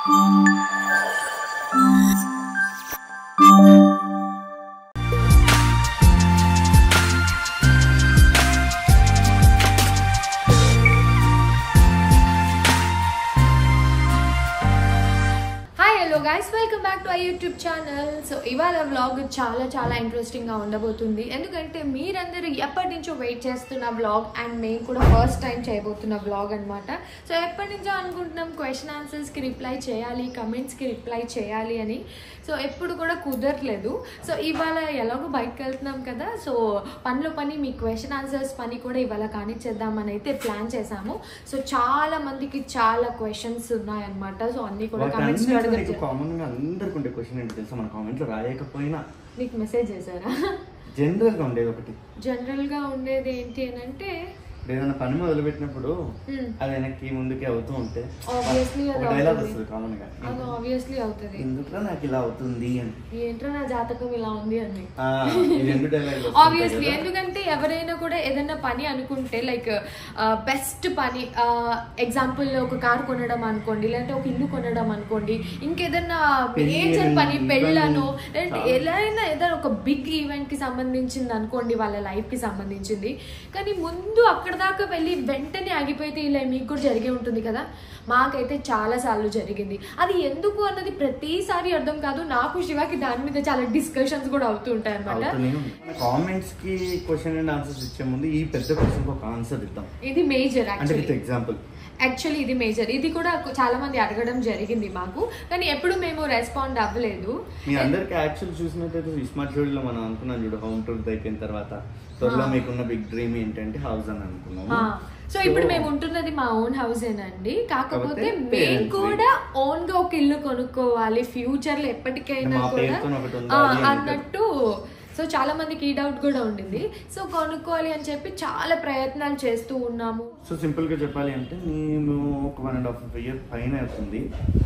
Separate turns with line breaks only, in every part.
Hi hello guys welcome back to I YouTube channel so ఇవాళ vlog చాలా చాలా ఇంట్రెస్టింగ్గా ఉండబోతుంది ఎందుకంటే మీరందరూ ఎప్పటి నుంచో వెయిట్ చేస్తున్న వ్లాగ్ అండ్ మేము కూడా ఫస్ట్ టైం చేయబోతున్న వ్లాగ్ అనమాట సో ఎప్పటి నుంచో అనుకుంటున్నాం క్వశ్చన్ ఆన్సర్స్కి రిప్లై చేయాలి కమెంట్స్కి రిప్లై చేయాలి అని సో ఎప్పుడు కూడా కుదరట్లేదు సో ఇవాళ ఎలాగో బయటకు వెళ్తున్నాం కదా సో పనిలో పని మీ క్వశ్చన్ ఆన్సర్స్ పని కూడా ఇవాళ కానిచ్చేద్దామని అయితే ప్లాన్ చేశాము సో చాలా మందికి చాలా క్వశ్చన్స్ ఉన్నాయన్నమాట సో అన్ని కూడా కమెంట్స్
నీకు కామన్ గా అందరికి ఉండే క్వశ్చన్ ఏంటి తెలుసా మన కామెంట్ లో రాయకపోయినా
నీకు మెసేజ్ చేశారా
జనరల్ గా ఉండేది ఒకటి
జనరల్ గా ఉండేది ఏంటి అని అంటే
ఏదైనా పని మొదలు పెట్టినప్పుడు
Hmm.
అది వెనక్కి ముందుకి అవుతూ ఉంటే
Obviously అది
ఒక డైలాగ్
అవుతుంది.
వస్తుంది కామన్ గా
అది ఆబ్వియస్లీ అవుతుంది
ఎందుకులా నాకు ఇలా అవుతుంది అని
ఏంట్రా నా జాతకం ఇలా ఉంది అని
ఆ, ఈ రెండు డైలాగ్
ఆబ్వియస్లీ ఎందుకంటే ఎవరైనా కూడా ఏదైనా పని అనుకుంటే లైక్ బెస్ట్ పని ఎగ్జాంపుల్ ఒక కార్ కొనడం అనుకోండి లేదంటే ఒక ఇల్లు కొనడం అనుకోండి ఇంకేదన్నా
పెళ్లి
మేజర్ పని
ఇవన్నీ
పెళ్ళను లేదంటే
చాలా.
ఎలా అయినా ఏదైనా ఒక బిగ్ ఈవెంట్ కి సంబంధించింది అనుకోండి వాళ్ళ లైఫ్ కి సంబంధించింది కానీ ముందు అక్కడ దాకా వెళ్ళి వెంటనే ఆగిపోతే ఇలా మీకు కూడా జరిగే ఉంటుంది కదా మాకైతే చాలా సార్లు జరిగింది అది ఎందుకు అన్నది ప్రతిసారి అర్థం కాదు నాకు శివకి దాని మీద చాలా డిస్కషన్స్ కూడా అవుతూ ఉంటాయి అనమాట
కామెంట్స్ కి క్వశ్చన్ అండ్ ఆన్సర్స్ ఇచ్చే ముందు ఈ పెద్ద క్వశ్చన్ ఒక ఆన్సర్ ఇద్దాం
ఇది మేజర్
అంటే విత్
యాక్చువల్లీ
ఎగ్జాంపుల్
యాక్చువల్లీ ఇది మేజర్ ఇది కూడా చాలా మంది అడగడం జరిగింది మాకు కానీ ఎప్పుడు మేము రెస్పాండ్ అవ్వలేదు
మీ అందరికి యాక్చువల్ చూసినట్టయితే స్మార్ట్ షోడీలో మనం అనుకున్నాం చూడు హోమ్ టూర్ అయిపోయిన తర్వాత త్వరలో
ఆ.
మీకున్న బిగ్ డ్రీమ్ ఏంటంటే హౌస్ అని అనుకున్నాము
సో ఇప్పుడు మేము ఉంటున్నది మా ఓన్ హౌస్ ఏనండి కాకపోతే
కాకపోతే
మేము
parents
కూడా ఓన్ గా ఒక ఇల్లు కొనుక్కోవాలి ఫ్యూచర్ లో ఎప్పటికైనా
మా
కూడా
పేరుతోనే ఒకటి
ఆ,
ఉండాలి అని
అన్నట్టు సో చాలా మందికి ఈ డౌట్ కూడా ఉండింది సో కొనుక్కోవాలి అని చెప్పి చాలా ప్రయత్నాలు చేస్తూ ఉన్నాము
సో సింపుల్ గా చెప్పాలి అంటే మేము ఒక వన్ అండ్ హాఫ్ ఇయర్ పైన అవుతుంది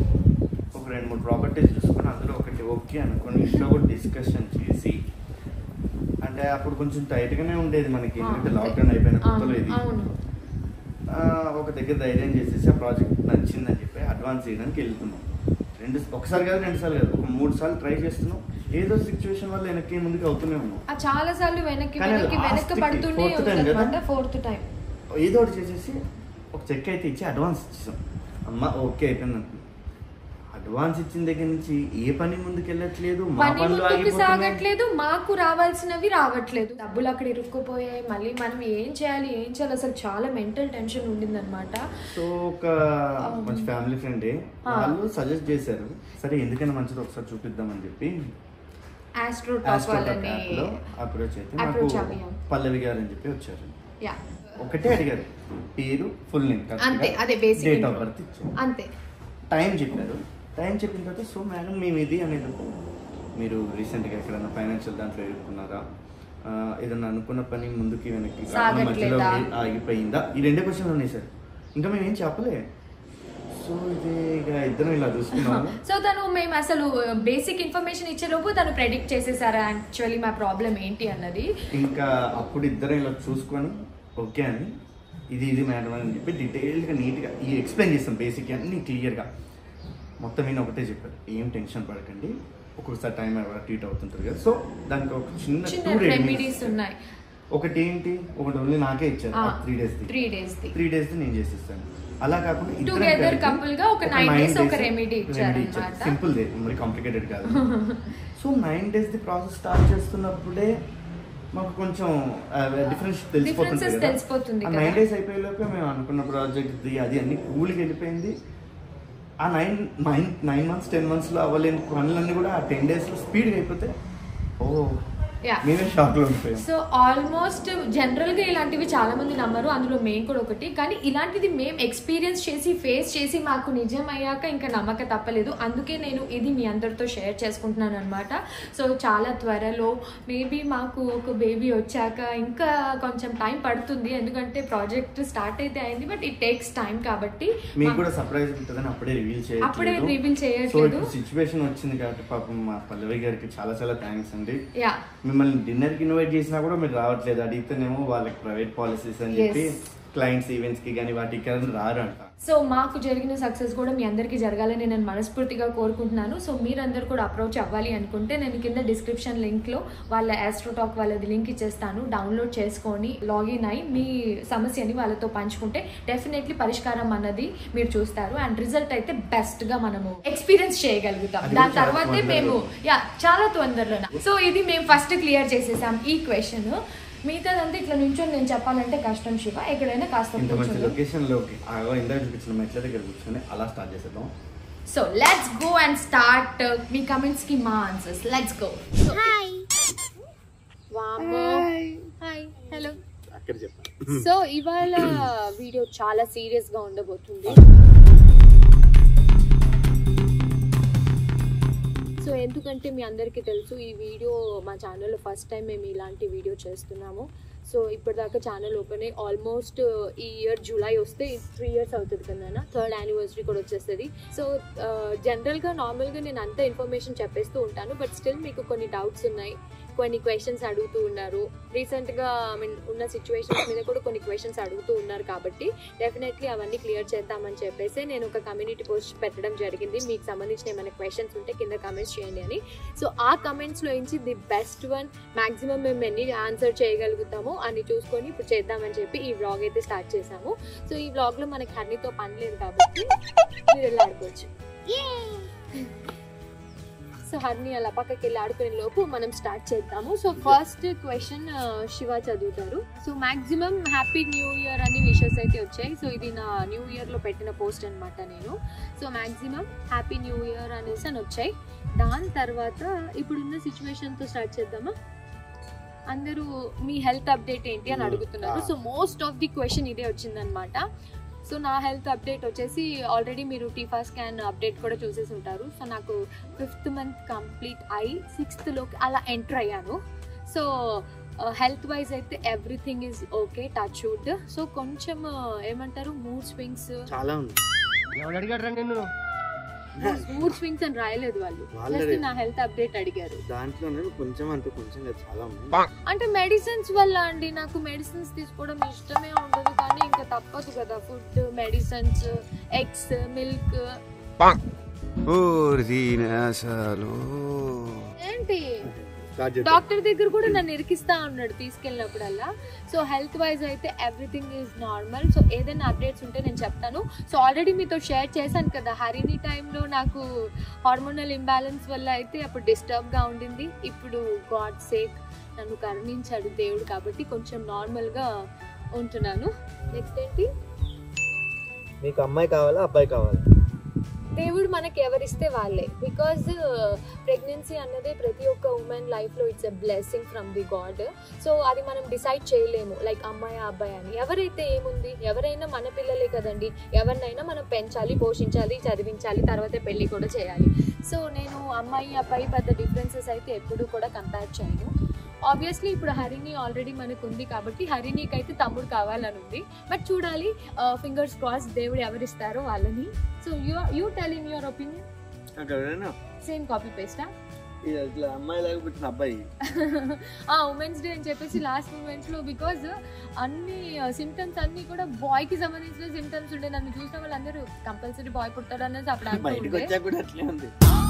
ఒక రెండు మూడు ప్రాపర్టీస్ చూసుకొని అందులో ఒకటి ఓకే అనుకొని ఇంట్లో కూడా డిస్కషన్ చేసి అంటే అప్పుడు కొంచెం టైట్ గానే ఉండేది మనకి
ఆ,
ఎందుకంటే
అంతే.
లాక్డౌన్ అయిపోయిన
అవును,
కొత్తలో ఇది
అవును
ఆ, ఒక దగ్గర ధైర్యం చేసేసి ఆ ప్రాజెక్ట్ నచ్చిందని చెప్పి అడ్వాన్స్ చేయడానికి వెళ్తున్నాం రెండు ఒకసారి కాదు రెండు సార్లు కాదు ఒక మూడు సార్లు ట్రై చేస్తున్నాం ఏదో సిచ్యువేషన్ వల్ల వెనక్కి ముందుకు అవుతూనే ఉన్నాం
ఆ చాలా సార్లు వెనక్కి
కానీ
వెనక్కి
last
వెనక్కి
కి
పడుతూనే
fourth time
ఉంది
కదా?
ఫోర్త్ టైం
ఏదో ఒకటి చేసేసి ఒక చెక్ అయితే ఇచ్చి అడ్వాన్స్ ఇచ్చేసాం అమ్మ ఓకే అయిపోయింది అనుకున్నాం అడ్వాన్స్ ఇచ్చిన దగ్గర నుంచి ఏ పని ముందుకు వెళ్ళట్లేదు మా
పని
పనులు
ముందుకు
ఆగిపోతున్నాయి
సాగట్లేదు మాకు రావాల్సినవి రావట్లేదు డబ్బులు అక్కడ ఇరుక్కుపోయాయి మళ్ళీ మనం ఏం చేయాలి ఏం చేయాలి అసలు చాలా మెంటల్ టెన్షన్ ఉండిందన్నమాట
సో ఒక మంచి ఫ్యామిలీ ఫ్రెండే
ఆ.
వాళ్ళు సజెస్ట్ చేశారు సరే ఎందుకైనా మంచిది ఒకసారి చూపిద్దామని చెప్పి
ఆస్ట్రో టాప్ వాళ్ళని
లో అప్రోచ్ అయితే నాకు
approach అయ్యాం.
పల్లవి గారు అని చెప్పి వచ్చారు
యా
ఒకటే అడిగారు పేరు ఫుల్ నేమ్
అంతే, అదే basic
date of
info.
Birth ఇచ్చారు
అంతే
టైం చెప్పారు టైం చెప్పిన తర్వాత సో మేడం మేము ఇది అనేది మీరు రీసెంట్గా ఎక్కడైనా ఫైనాన్షియల్ దాంట్లో ఇరుక్కున్నారా ఆ, ఏదన్నా అనుకున్న పని ముందుకి వెనక్కి కాకుండా మధ్యలో
సాగట్లేదా?
ఏ- ఆగిపోయిందా ఈ రెండే క్వశ్చన్ ఉన్నాయి సార్ ఇంకా మేము ఏం చెప్పలే సో ఇది ఇక ఇద్దరం ఇలా చూసుకున్నాము
సో తను మేము అసలు బేసిక్ ఇన్ఫర్మేషన్ ఇచ్చేలోపు తను ప్రెడిక్ట్ చేసేసారా యాక్చువల్లీ మా ప్రాబ్లం ఏంటి అన్నది
ఇంకా అప్పుడు ఇద్దరం ఇలా చూసుకొని ఓకే అని ఇది ఇది మేడం అని చెప్పి డీటెయిల్గా నీట్గా ఈ ఎక్స్ప్లెయిన్ చేస్తాం బేసిక్ అన్ని క్లియర్గా మొత్తం ఈయన ఒకటే చెప్పారు ఏం టెన్షన్ పడకండి ఒక్కొక్కసారి టైం ట్రీట్ అవుతుంటారు కదా సో దానికి ఒక చిన్న
చిన్న
టూ
రెమెడీస్
రెమెడీస్
ఉన్నాయి
ఒకటి ఏంటి ఒకటి ఓన్లీ నాకే ఇచ్చారు three days
three days the
three days నేను చేసేస్తాను అలా కాకుండా ఇద్దరం
Together
కలిపి
couple గా ఒక nine days ఒక remedy ఇచ్చారన్నమాట.
సింపుల్ దే మరి కాంప్లికేటెడ్ కాదు so nine days the process start చేస్తున్నప్పుడే మాకు కొంచెం డిఫరెన్స్ తెలిసిపోతుంది
Differences తెలిసిపోతుంది కదా.
నైన్ డేస్ అయిపోయేలోపే మేము అనుకున్న ప్రాజెక్ట్ ది అది అన్ని కూలికి వెళ్ళిపోయింది ఆ nine nine nine months ten మంత్స్లో అవ్వలేని పనులన్నీ కూడా ఆ టెన్ డేస్లో స్పీడ్గా అయిపోతే ఓ
యా
మేమే షాక్లో ఉండిపోయాం
సో ఆల్మోస్ట్ జనరల్గా ఇలాంటివి చాలా మంది నమ్మరు అందులో మేము కూడా ఒకటి కానీ ఇలాంటిది మేము ఎక్స్పీరియన్స్ చేసి ఫేస్ చేసి మాకు నిజం అయ్యాక ఇంకా నమ్మక తప్పలేదు అందుకే నేను ఇది మీ అందరితో షేర్ చేసుకుంటున్నాను అనమాట సో చాలా త్వరలో మేబీ మాకు ఒక బేబీ వచ్చాక ఇంకా కొంచెం టైం పడుతుంది ఎందుకంటే ప్రాజెక్ట్ స్టార్ట్ అయితే అయింది బట్ ఇట్ టేక్స్ టైం కాబట్టి
మీకు
మా-
కూడా సర్ప్రైజ్ ఉంటుందని అప్పుడే రివీల్ చేయట్లేదు
అప్పుడే reveal
సో
చేయట్లేదు.
ఇప్పుడు సిచ్యువేషన్ వచ్చింది కాబట్టి పాపం మా పల్లవి గారికి చాలా చాలా థ్యాంక్స్ అండి
యా
మిమ్మల్ని డిన్నర్ కి ఇన్వైట్ చేసినా కూడా మీరు రావట్లేదు అడిగితేనేమో వాళ్ళకి ప్రైవేట్ పాలసీస్ అని చెప్పి
Yes.
క్లయింట్స్ ఈవెంట్స్కి కానీ వాటికి కానీ రారంట
సో మాకు జరిగిన సక్సెస్ కూడా మీ అందరికీ జరగాలని నేను మనస్ఫూర్తిగా కోరుకుంటున్నాను సో మీరందరూ కూడా అప్రోచ్ అవ్వాలి అనుకుంటే నేను కింద డిస్క్రిప్షన్ లింక్లో వాళ్ళ ఆస్ట్రోటాక్ వాళ్ళది లింక్ ఇచ్చేస్తాను డౌన్లోడ్ చేసుకొని లాగిన్ అయి మీ సమస్యని వాళ్ళతో పంచుకుంటే డెఫినెట్లీ పరిష్కారం అన్నది మీరు చూస్తారు అండ్ రిజల్ట్ అయితే బెస్ట్గా మనము ఎక్స్పీరియన్స్ చేయగలుగుతాం
అది
దాని
కూడా చాలా
తర్వాతే
తొందరలో.
మేము యా చాలా తొందరలో సో ఇది మేము ఫస్ట్ క్లియర్ చేసేసాం ఈ క్వశ్చన్ మిగతాదంతా ఇట్లా నుంచొని నేను చెప్పాలంటే కష్టం శివ ఎక్కడైనా కాస్త
ఇంత మంచి
కూర్చోండి.
లొకేషన్లోకి ఇందాక చూపించిన మెట్ల దగ్గర కూర్చొని అలా స్టార్ట్ చేసేద్దాం
so let's go and start మీ కమెంట్స్ కి మా ఆన్సర్స్ లెట్స్ గో హాయ్ వామ్మో హాయ్ హలో
అక్కడ చెప్పాను
సో ఇవాళ వీడియో చాలా సీరియస్ గా ఉండబోతుంది సో ఎందుకంటే మీ అందరికీ తెలుసు ఈ వీడియో మా ఛానల్లో ఫస్ట్ టైం మేము ఇలాంటి వీడియో చేస్తున్నాము సో ఇప్పటిదాకా ఛానల్ ఓపెన్ అయ్యి ఆల్మోస్ట్ ఈ ఇయర్ జూలై వస్తే త్రీ ఇయర్స్ అవుతుంది కదా థర్డ్ యానివర్సరీ కూడా వచ్చేస్తుంది సో జనరల్గా నార్మల్గా నేను అంత ఇన్ఫర్మేషన్ చెప్పేస్తూ ఉంటాను బట్ స్టిల్ మీకు కొన్ని డౌట్స్ ఉన్నాయి కొన్ని క్వశ్చన్స్ అడుగుతూ ఉన్నారు రీసెంట్గా ఐ మీన్ ఉన్న సిచ్యువేషన్స్ మీద కూడా కొన్ని క్వశ్చన్స్ అడుగుతూ ఉన్నారు కాబట్టి డెఫినెట్లీ అవన్నీ క్లియర్ చేద్దామని చెప్పేసి నేను ఒక కమ్యూనిటీ పోస్ట్ పెట్టడం జరిగింది మీకు సంబంధించిన ఏమైనా క్వశ్చన్స్ ఉంటే కింద కమెంట్స్ చేయండి అని సో ఆ కమెంట్స్లో నుంచి ది బెస్ట్ వన్ మాక్సిమం మేము ఎన్ని ఆన్సర్ చేయగలుగుతామో అని చూసుకొని ఇప్పుడు చేద్దామని చెప్పి ఈ వ్లాగ్ అయితే స్టార్ట్ చేసాము సో ఈ వ్లాగ్లో మనకి హనీతో పని లేదు కాబట్టి మీరు వెళ్ళి ఆడుకోవచ్చు సో హర్ని అలా పక్కకి వెళ్ళి ఆడుకునే లోపు మనం స్టార్ట్ చేద్దాము సో ఫస్ట్ క్వశ్చన్ శివ చదువుతారు so maximum happy new year అని విషెస్ అయితే వచ్చాయి సో ఇది నా న్యూ ఇయర్ లో పెట్టిన పోస్ట్ అన్నమాట నేను so maximum happy new year అనేసి అని వచ్చాయి దాని తర్వాత ఇప్పుడున్న సిచ్యువేషన్ తో స్టార్ట్ చేద్దామా అందరూ మీ హెల్త్ అప్డేట్ ఏంటి అని అడుగుతున్నారు so most of the question ఇదే వచ్చిందనమాట సో నా హెల్త్ అప్డేట్ వచ్చేసి ఆల్రెడీ మీరు టీఫా స్కాన్ అప్డేట్ కూడా చూసేసి ఉంటారు సో నాకు ఫిఫ్త్ మంత్ కంప్లీట్ అయి సిక్స్త్లోకి అలా ఎంటర్ అయ్యాను సో హెల్త్ వైజ్ అయితే everything is okay touch wood so కొంచెం uh, ఏమంటారు మూడ్ స్వింగ్స్
చాలా ఉంది
ఎవడు అడిగాడు రా నిన్ను
మూడ్ స్వింగ్స్ అని రాయలేదు వాళ్ళు
వాళ్ళే.
జస్ట్ నా హెల్త్ అప్డేట్ అడిగారు
దాంట్లోనే కొంచెం అంటే కొంచెం కాదు, చాలా ఉంది
అంటే మెడిసిన్స్ వల్ల అండి నాకు మెడిసిన్స్ తీసుకోవడం ఇష్టమే ఉండదు కానీ ఇంకా తప్పదు కదా ఫుడ్ మెడిసిన్స్ ఎగ్స్ మిల్క్
అసలు
ఏంటి
స్టార్ట్ చేద్దాం.
డాక్టర్ దగ్గర కూడా నన్ను ఇరికిస్తా ఉన్నాడు తీసుకెళ్ళినప్పుడల్లా సో హెల్త్ వైజ్ అయితే ఎవ్రీథింగ్ ఈజ్ నార్మల్ సో ఏదైనా అప్డేట్స్ ఉంటే నేను చెప్తాను సో ఆల్రెడీ మీతో షేర్ చేశాను కదా హరిని టైంలో నాకు హార్మోనల్ ఇంబ్యాలెన్స్ వల్ల అయితే అప్పుడు డిస్టర్బ్గా ఉండింది ఇప్పుడు గాడ్ సేక్ నన్ను కరుణించాడు దేవుడు కాబట్టి కొంచెం నార్మల్గా ఉంటున్నాను నెక్స్ట్ ఏంటి
మీకు అమ్మాయి కావాలా అబ్బాయి కావాలా
దేవుడు మనకి ఎవరిస్తే వాళ్ళే బికాజ్ ప్రెగ్నెన్సీ అన్నది ప్రతి ఒక్క ఉమెన్ లైఫ్లో it's a blessing from the God so అది మనం డిసైడ్ చేయలేము లైక్ అమ్మాయి అబ్బాయి అని ఎవరైతే ఏముంది ఎవరైనా మన పిల్లలే కదండి ఎవరినైనా మనం పెంచాలి పోషించాలి చదివించాలి తర్వాత పెళ్లి కూడా చేయాలి సో నేను అమ్మాయి అబ్బాయి పెద్ద డిఫరెన్సెస్ అయితే ఎప్పుడూ కూడా కంపేర్ చేయను ఆబ్వియస్లీ ఇప్పుడు హరిని ఆల్రెడీ మనకు ఉంది కాబట్టి హరినికి అయితే తమ్ముడు కావాలని ఉంది బట్ చూడాలి ఫింగర్స్ క్రాస్ దేవుడు ఎవరిస్తారో వాళ్ళని so you you tell in your opinion
నాకు ఎవరైనా
సేమ్ కాపీ పేస్టా
ఇది అట్లా అమ్మాయి లాగా పుట్టిన అబ్బాయి
ఆ ఉమెన్స్ డే అని చెప్పేసి లాస్ట్ మూమెంట్ లో బికాజ్ అన్ని సిమ్టమ్స్ అన్ని కూడా బాయ్ కి సంబంధించిన సిమ్టమ్స్ ఉండే నన్ను చూసిన వాళ్ళందరూ కంపల్సరీ బాయ్ పుట్టాడు అనేసి అప్పుడు అంటూ
బయటకు
ఉండే.
వచ్చాక కూడా అట్లే ఉంది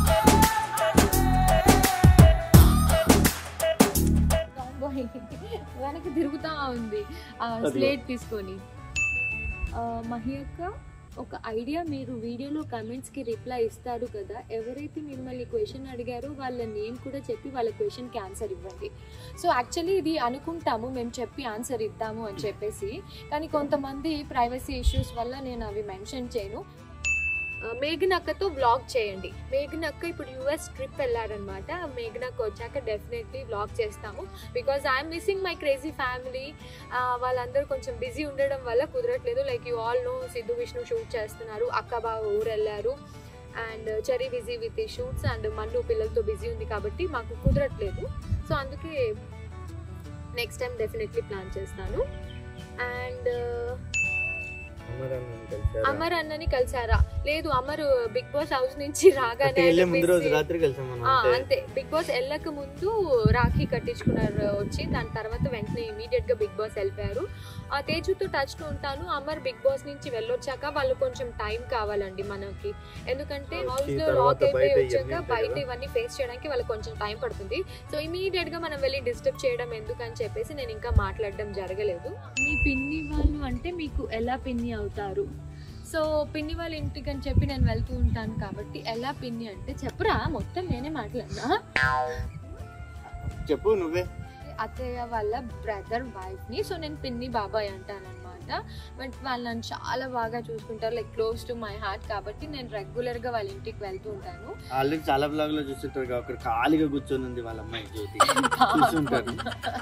బాయ్ వెనక్కి తిరుగుతా ఉంది ఆ
అదిగో.
స్లేట్ తీసుకొని ఆ, మహి అక్క ఒక ఐడియా మీరు వీడియోలో కమెంట్స్కి రిప్లై ఇస్తారు కదా ఎవరైతే మిమ్మల్ని క్వశ్చన్ అడిగారో వాళ్ళ నేమ్ కూడా చెప్పి వాళ్ళ క్వశ్చన్కి ఆన్సర్ ఇవ్వండి సో యాక్చువల్లీ ఇది అనుకుంటాము మేము చెప్పి ఆన్సర్ ఇద్దాము అని చెప్పేసి కానీ కొంతమంది ప్రైవసీ ఇష్యూస్ వల్ల నేను అవి మెన్షన్ చేయను ఆ, మేఘన్ అక్కతో వ్లాగ్ చేయండి మేఘన్ అక్క ఇప్పుడు యూఎస్ ట్రిప్ వెళ్ళారనమాట మేఘన్ అక్క వచ్చాక డెఫినెట్లీ వ్లాగ్ చేస్తాము because I'm missing my crazy family వాళ్ళందరూ కొంచెం బిజీ ఉండడం వల్ల కుదరట్లేదు like you all know Sidhu Vishnu shoot చేస్తున్నారు అక్క బాగా ఊరు వెళ్ళారు అండ్ చెరీ బిజీ విత్ ఈ షూట్స్ అండ్ మన్ను పిల్లలతో బిజీ ఉంది కాబట్టి మాకు కుదరట్లేదు సో అందుకే నెక్స్ట్ టైం డెఫినెట్లీ ప్లాన్ చేస్తాను అండ్
అమరన్నని కలిసారా?
అమర్ అన్నని కలిసారా లేదు అమర్ బిగ్ బాస్ హౌస్ నుంచి
అంటే
రాగానే
వెళ్ళే ముందు రోజు
అనిపిస్తే-
రాత్రి కలిసాం మనం
ఆ,
అంతే.
అంతే బిగ్ బాస్ వెళ్ళక ముందు రాఖీ కట్టించుకున్నారు వచ్చి దాని తర్వాత వెంటనే ఇమీడియట్ గా బిగ్ బాస్ వెళ్ళిపోయారు ఆ తేజుతో టచ్ లో ఉంటాను అమర్ బిగ్ బాస్ నుంచి వెళ్ళొచ్చాక వాళ్ళు కొంచెం టైం కావాలండి మనకి ఎందుకంటే
Okay,
హౌస్ లో
తర్వాత
లాక్ అయిపోయి
బయట
వచ్చాక
ఇవన్నీ ఉంటాయి
బయట
కదా.
ఇవన్నీ ఫేస్ చేయడానికి వాళ్ళకి కొంచెం టైం పడుతుంది సో ఇమీడియట్ గా మనం వెళ్ళి డిస్టర్బ్ చేయడం ఎందుకు అని చెప్పేసి నేను ఇంకా మాట్లాడడం జరగలేదు మీ పిన్ని వాళ్ళు అంటే మీకు ఎలా పిన్ని అవుతారు సో పిన్ని వాళ్ళ ఇంటికి అని చెప్పి నేను వెళ్తూ ఉంటాను కాబట్టి ఎలా పిన్ని అంటే చెప్పురా మొత్తం నేనే మాట్లాడినా
చెప్పు నువ్వే
అత్తయ్య వాళ్ళ బ్రదర్ వైఫ్ ని సో నేను పిన్ని బాబాయ్ అంటాను అనమాట బట్ వాళ్ళు నన్ను చాలా బాగా చూసుకుంటారు like close to my heart కాబట్టి నేను రెగ్యులర్ గా వాళ్ళ ఇంటికి వెళ్తూ ఉంటాను
ఆల్రెడీ చాలా బ్లాగ్ లో చూస్తుంటారు కదా, అక్కడ ఖాళీగా కూర్చొని ఉంది వాళ్ళ అమ్మాయి జ్యోతి చూస్తుంటారు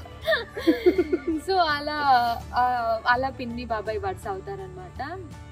సో అలా ఆ, అలా పిన్ని బాబాయ్ వర్డ్స్ అవుతారనమాట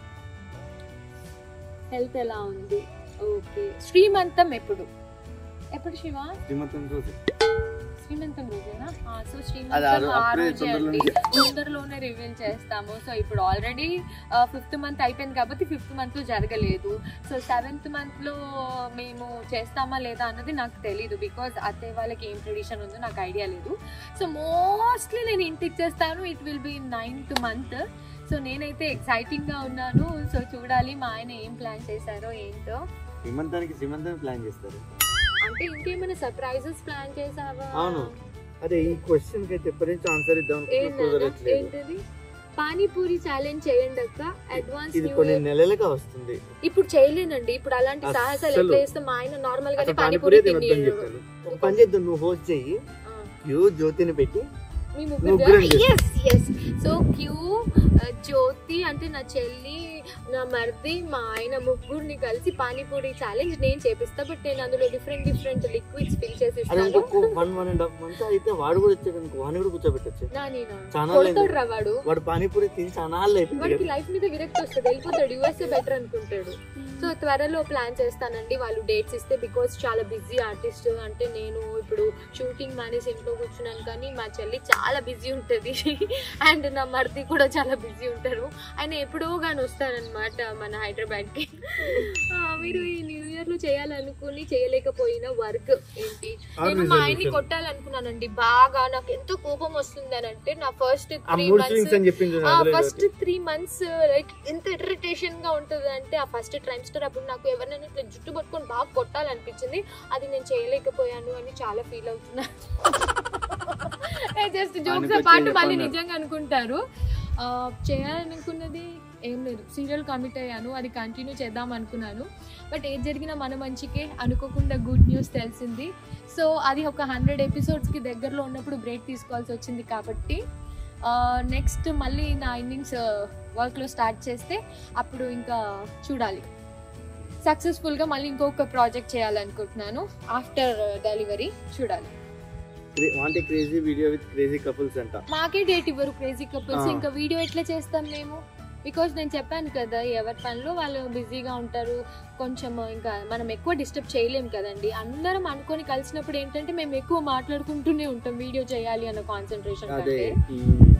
హెల్త్ ఎలా ఉంది ఓకే శ్రీమంతం ఎప్పుడు ఎప్పుడు శివ
శ్రీమంతం రోజు
శ్రీమంతం రోజేనా ఆ, సో
అది ఆ
శ్రీమంతం
రో-
ఆ
అప్పుడే
రోజే అండి
తొందరలోనే
తొందరలోనే రివీల్ చేస్తాము సో ఇప్పుడు ఆల్రెడీ ఫిఫ్త్ మంత్ అయిపోయింది కాబట్టి ఫిఫ్త్ మంత్ లో జరగలేదు సో సెవెంత్ మంత్ లో మేము చేస్తామా లేదా అన్నది నాకు తెలీదు బికాజ్ అత్తయ్య వాళ్ళకి ఏం ట్రెడిషన్ ఉందో నాకు ఐడియా లేదు సో మోస్ట్లీ నేను ఇంటికి చేస్తాను it will be ninth month so నేనైతే ఎక్సైటింగ్ గా ఉన్నాను సో చూడాలి మా ఆయన ఏం ప్లాన్ చేశారో ఏంటో
శ్రీమంతానికి శ్రీమంతాన్ని ప్లాన్ చేస్తారు
అంటే ఇంకేమైనా సర్ప్రైజెస్ ప్లాన్ చేసావా
అవును. అదే ఈ క్వశ్చన్ కి అయితే ఎప్పటి నుంచి ఆన్సర్ ఇద్దాం అనుకుంటున్నా,
ఏంటన్నా?
కుదరట్లేదు
ఏంటిది పానీపూరి ఛాలెంజ్ చేయండి అక్క అడ్వాన్స్
ఇది
న్యూ
కొన్ని
ఇయర్
నెలలుగా వస్తుంది
ఇప్పుడు చేయలేనండి ఇప్పుడు అలాంటి సాహసాలు
అస్సలు.
ఎట్లా చేస్తే మా ఆయన నార్మల్ గానే
అసలు
పానీపూరి
పానీపూరి తినొద్దని
తినేయడు
చెప్పాను ఒక పని చేద్దాం నువ్వు హోస్ట్ చెయ్యి
ఆ,
క్యూ జ్యోతిని పెట్టి
మీ
ముగ్గురం
ముగ్గురు
చేస్తాం.
ఎస్ ఎస్ సో క్యూ ఆ, జ్యోతి అంటే నా చెల్లి నా మరిది మా ఆయన ముగ్గురిని కలిసి పానీపూరి ఛాలెంజ్ నేను చేపిస్తా బట్ నేను అందులో డిఫరెంట్ డిఫరెంట్ లిక్విడ్స్ ఫిల్ చేసి
అది
ఇస్తాను
ఇంకొక one one and half month అయితే వాడు కూడా వచ్చాడు అనుకో వాడిని కూడా కూర్చోబెట్టచ్చు
నా నేను
చాలా
కొడతాడు రా వాడు
వాడు పానీపూరి తిని చాలా అయిపోయింది
వాడికి
కదా.
లైఫ్ మీద విరక్తి వస్తుంది వెళ్ళిపోతాడు యూఎస్ఏ బెటర్ అనుకుంటాడు సో త్వరలో ప్లాన్ చేస్తానండి వాళ్ళు డేట్స్ ఇస్తే బికాస్ చాలా బిజీ ఆర్టిస్ట్ అంటే నేను ఇప్పుడు షూటింగ్ మానేసి ఇంట్లో కూర్చున్నాను కానీ మా చెల్లి చాలా బిజీ ఉంటుంది అండ్ నా మరిది కూడా చాలా బిజీ ఉంటారు ఆయన ఎప్పుడో కానీ వస్తారనమాట మన హైదరాబాద్కి ఆ, మీరు ఈ న్యూ ఇయర్ లో చేయాలనుకుని చేయలేకపోయిన వర్క్ ఏంటి నేను మా ఆయన్ని కొట్టాలనుకున్నానండి బాగా నాకు ఎంతో కోపం వస్తుంది అని అంటే నా ఫస్ట్
ఆ
త్రీ
మూడు
మంత్స్
స్వింగ్స్ అని చెప్పింది చూడు, అందులో
ఫస్ట్
ఒకటి.
త్రీ మంత్స్ లైక్ ఎంత ఇరిటేషన్ గా ఉంటుంది అంటే ఆ ఫస్ట్ ట్రైమ్స్టర్ అప్పుడు నాకు ఎవరినైనా ఇట్లా జుట్టు పట్టుకొని బాగా కొట్టాలనిపించింది అది నేను చేయలేకపోయాను అని చాలా ఫీల్ అవుతున్నా జస్ట్ జోక్స్
ఆయనకు
పాటు
వచ్చే
మళ్ళీ
చెప్పన్నారు.
నిజంగా అనుకుంటారు ఆ, చేయాలనుకున్నది ఏం లేదు సీరియల్ కమిట్ అయ్యాను అది కంటిన్యూ చేద్దాం అనుకున్నాను బట్ ఏది జరిగినా మన మంచికే అనుకోకుండా గుడ్ న్యూస్ తెలిసింది సో అది ఒక హండ్రెడ్ ఎపిసోడ్స్కి దగ్గరలో ఉన్నప్పుడు బ్రేక్ తీసుకోవాల్సి వచ్చింది కాబట్టి నెక్స్ట్ మళ్ళీ నా ఇన్నింగ్స్ వర్క్లో స్టార్ట్ చేస్తే అప్పుడు ఇంకా చూడాలి సక్సెస్ఫుల్గా మళ్ళీ ఇంకొక ప్రాజెక్ట్ చేయాలనుకుంటున్నాను ఆఫ్టర్ డెలివరీ చూడాలి
క్రే- వాంటే crazy video with crazy couples అంట
మాకే డేట్ ఇవ్వరు క్రేజీ కపుల్స్
ఆ.
ఇంకా వీడియో ఎట్లా చేస్తాం మేము బికాజ్ నేను చెప్పాను కదా ఎవరి పనిలో వాళ్ళు బిజీగా ఉంటారు కొంచెం ఇంకా మనం ఎక్కువ డిస్టర్బ్ చేయలేం కదండి అందరం అనుకొని కలిసినప్పుడు ఏంటంటే మేము ఎక్కువ మాట్లాడుకుంటూనే ఉంటాం వీడియో చేయాలి అన్న కాన్సన్ట్రేషన్
అదే
కంటే
hmm.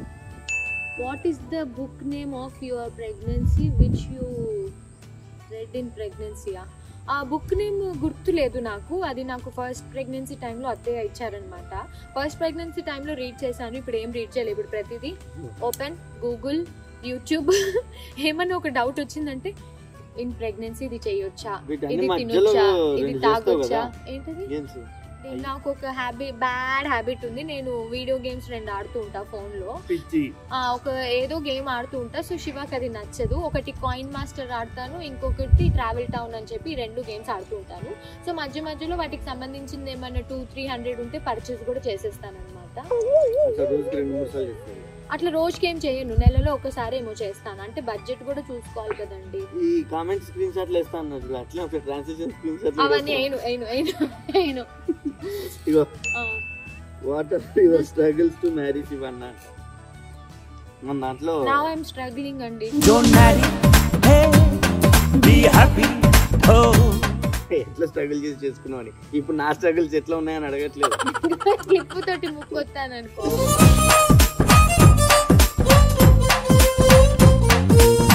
What is the book name of your pregnancy which you read in ప్రెగ్నెన్సీయా ఆ బుక్ నేమ్ గుర్తులేదు నాకు అది నాకు ఫస్ట్ ప్రెగ్నెన్సీ టైంలో అత్తయ్య ఇచ్చారనమాట ఫస్ట్ ప్రెగ్నెన్సీ టైంలో రీడ్ చేశాను ఇప్పుడు ఏం రీడ్ చేయలేదు ఇప్పుడు ప్రతిదీ ఓపెన్ గూగుల్ యూట్యూబ్ ఏమన్నా ఒక డౌట్ వచ్చిందంటే ఇన్ ప్రెగ్నెన్సీ ఇది చేయొచ్చా
వీటన్ని
ఇది
మధ్యలో
తినొచ్చా ఇది
రెండు చేస్తావు
తాగొచ్చా
కదా
ఏంటది
గేమ్స్
నాకు ఒక హ్యాబిట్ బ్యాడ్ హ్యాబిట్ ఉంది నేను వీడియో గేమ్స్ రెండు ఆడుతూ ఉంటా ఫోన్లో
పిచ్చి
ఆ, ఒక ఏదో గేమ్ ఆడుతూ ఉంటా సో శివాకి అది నచ్చదు ఒకటి కాయిన్ మాస్టర్ ఆడతాను ఇంకొకటి ట్రావెల్ టౌన్ అని చెప్పి ఈ రెండు గేమ్స్ ఆడుతూ ఉంటాను సో మధ్య మధ్యలో వాటికి సంబంధించింది ఏమైనా టూ త్రీ హండ్రెడ్ ఉంటే పర్చేస్ కూడా చేసేస్తాను అనమాట
అట్లా రోజుకి రెండు మూడు సార్లు చేస్తారు
అట్లా రోజుకి ఏం చేయను నెలలో ఒకసారి ఏమో చేస్తాను అంటే బడ్జెట్ కూడా చూసుకోవాలి కదండి
ఈ కామెంట్ స్క్రీన్ షాట్లు వేస్తా అన్నారు చూడు, అట్లే ఒక ట్రాన్సాక్షన్ స్క్రీన్ షాట్
అవన్నీ అయిను అయిను అయిను అయిను
ఇగో
ఆ,
what are your struggles to marry Shivanna మన దాంట్లో
now I'm struggling అండి
Don't marry, hey, be happy, oh.
ఎట్లా స్ట్రగుల్ చేసి చేసుకున్నావు అని ఇప్పుడు నా స్ట్రగుల్స్ ఎట్లా ఉన్నాయని అడగట్లేదు
క్లిప్ తోటి ముక్కు వస్తాను అనుకో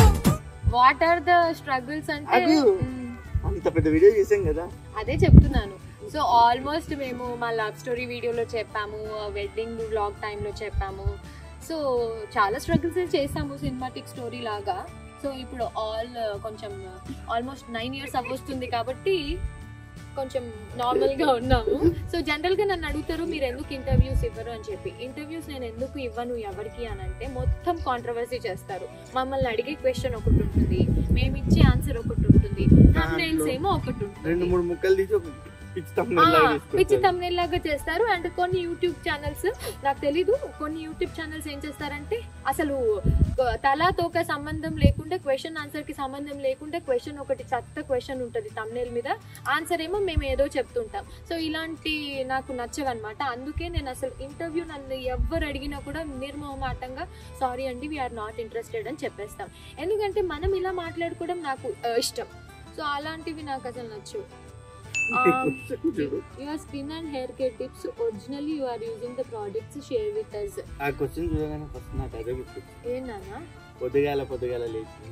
వాట్ ఆర్ ద స్ట్రగుల్స్ అంటే
అదే.
మ్మ్.
అంత పెద్ద వీడియో చేసాం కదా
అదే చెప్తున్నాను సో ఆల్మోస్ట్ మేము మా లవ్ స్టోరీ వీడియోలో చెప్పాము వెడ్డింగ్ వ్లాగ్ టైంలో చెప్పాము సో చాలా స్ట్రగుల్స్ చేసాము సినిమాటిక్ స్టోరీ లాగా సో ఇప్పుడు ఆల్ కొంచెం ఆల్మోస్ట్ నైన్ ఇయర్స్ అవ్వస్తుంది కాబట్టి కొంచెం నార్మల్ గా ఉన్నాము సో జనరల్ గా నన్ను అడుగుతారు మీరు ఎందుకు ఇంటర్వ్యూస్ ఇవ్వరు అని చెప్పి ఇంటర్వ్యూస్ నేను ఎందుకు ఇవ్వను ఎవరికి అని అంటే మొత్తం కాంట్రవర్సీ చేస్తారు మమ్మల్ని అడిగే క్వశ్చన్ ఒకటి ఉంటుంది మేము ఇచ్చే ఆన్సర్ ఒకటి ఉంటుంది thumbnails ఏమో ఒకటి ఉంటుంది
రెండు మూడు ముక్కలు తీసి ఒక పిచ్చి
ఆ,
తమ్ముడు
పిచ్చి తమ్నేల్ లాగా చేస్తారు అండ్ కొన్ని యూట్యూబ్ ఛానల్స్ నాకు తెలీదు కొన్ని యూట్యూబ్ ఛానల్స్ ఏం చేస్తారంటే అసలు ఆ, తలా తోక సంబంధం లేకుండా క్వశ్చన్ ఆన్సర్ కి సంబంధం లేకుండా క్వశ్చన్ ఒకటి చెత్త క్వశ్చన్ ఉంటుంది తమ్నేల్ మీద ఆన్సర్ ఏమో మేము ఏదో చెప్తుంటాం సో ఇలాంటి నాకు నచ్చవన్నమాట అందుకే నేను అసలు ఇంటర్వ్యూ నన్ను ఎవరు అడిగినా కూడా నిర్మోహమాటంగా సారీ అండి వీఆర్ నాట్ ఇంట్రెస్టెడ్ అని చెప్పేస్తాం ఎందుకంటే మనం ఇలా మాట్లాడుకోవడం నాకు ఆ, ఇష్టం సో అలాంటివి నాకు అసలు నచ్చు
చూడు
Your skin and hair care tips. Originally, you are using the products. Share with us.
ఆ క్వశ్చన్ చూడగానే ఫస్ట్ నాకు అదే గుర్తు
ఏనా
పొద్దుగాల పొద్దుగాల లేచి